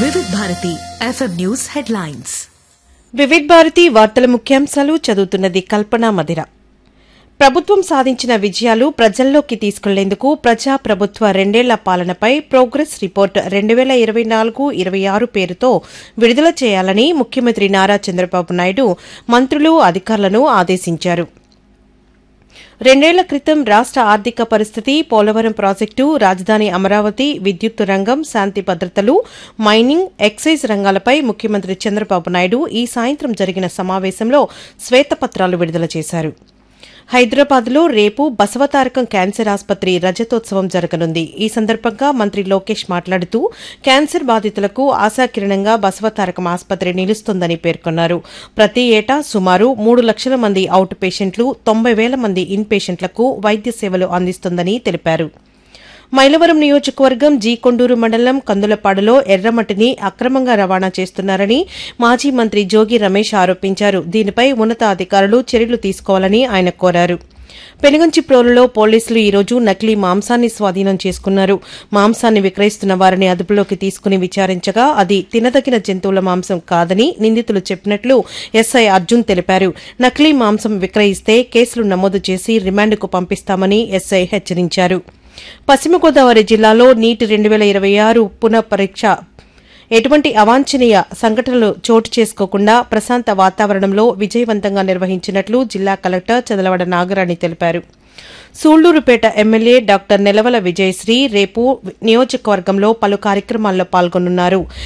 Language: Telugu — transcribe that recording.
వివిధ Bharati FM news headlines Vividh Bharati వార్తల ముఖ్యాంశాలు చదువుతున్నది కల్పన మధిర ప్రభుత్వం సాధించిన విజయాలు ప్రజల్లోకి తీసుకెళ్లేందుకు ప్రజా ప్రభుత్వ రెండేళ్ల పాలనపై ప్రోగ్రెస్ రిపోర్ట్ రెండు వేల ఇరవై నాలుగు ఇరవై ఆరు పేరుతో విడుదల చేయాలని ముఖ్యమంత్రి నారా చంద్రబాబు నాయుడు మంత్రులు అధికారులను ఆదేశించారు రెండేళ్ల క్రితం రాష్ట ఆర్థిక పరిస్థితి పోలవరం ప్రాజెక్టు రాజధాని అమరావతి విద్యుత్ రంగం శాంతి భద్రతలు మైనింగ్ ఎక్సైజ్ రంగాలపై ముఖ్యమంత్రి చంద్రబాబు నాయుడు ఈ సాయంత్రం జరిగిన సమావేశంలో శ్వేతపత్రాలు విడుదల చేశారు హైదరాబాద్లో రేపు బసవతారకం క్యాన్సర్ ఆసుపత్రి రజతోత్సవం జరగనుంది ఈ సందర్భంగా మంత్రి లోకేష్ మాట్లాడుతూ క్యాన్సర్ బాధితులకు ఆశాకిరణంగా బసవతారకం ఆసుపత్రి నిలుస్తుందని పేర్కొన్నారు ప్రతి ఏటా సుమారు మూడు లక్షల మంది అవుట్ పేషెంట్లు తొంభై వేల మంది ఇన్ పేషెంట్లకు వైద్య సేవలు అందిస్తుందని తెలిపారు మైలవరం నియోజకవర్గం జీ కొండూరు మండలం కందులపాడులో ఎర్రమట్టిని అక్రమంగా రవాణా చేస్తున్నారని మాజీ మంత్రి జోగి రమేష్ ఆరోపించారు దీనిపై ఉన్నతాధికారులు చర్యలు తీసుకోవాలని ఆయన కోరారు పెనుగంచిప్రోలులో పోలీసులు ఈ రోజు నకిలీ మాంసాన్ని స్వాధీనం చేసుకున్నారు మాంసాన్ని విక్రయిస్తున్న వారిని అదుపులోకి తీసుకుని విచారించగా అది తినదగిన జంతువుల మాంసం కాదని నిందితులు చెప్పినట్లు ఎస్ఐ అర్జున్ తెలిపారు నకిలీ మాంసం విక్రయిస్తే కేసులు నమోదు చేసి రిమాండ్కు పంపిస్తామని ఎస్ఐ హెచ్చరించారు పశ్చిమ గోదావరి జిల్లాలో నీట్ రెండు వేల ఇరవై ఆరు పునః పరీక్ష ఎటువంటి అవాంఛనీయ సంఘటనలు చోటు చేసుకోకుండా ప్రశాంత వాతావరణంలో విజయవంతంగా నిర్వహించినట్లు జిల్లా కలెక్టర్ చదలవడ నాగరాణి తెలిపారు సూళ్లూరుపేట ఎమ్మెల్యే డాక్టర్ నెలవల విజయశ్రీ రేపు నియోజకవర్గంలో పలు కార్యక్రమాల్లో పాల్గొనున్నారు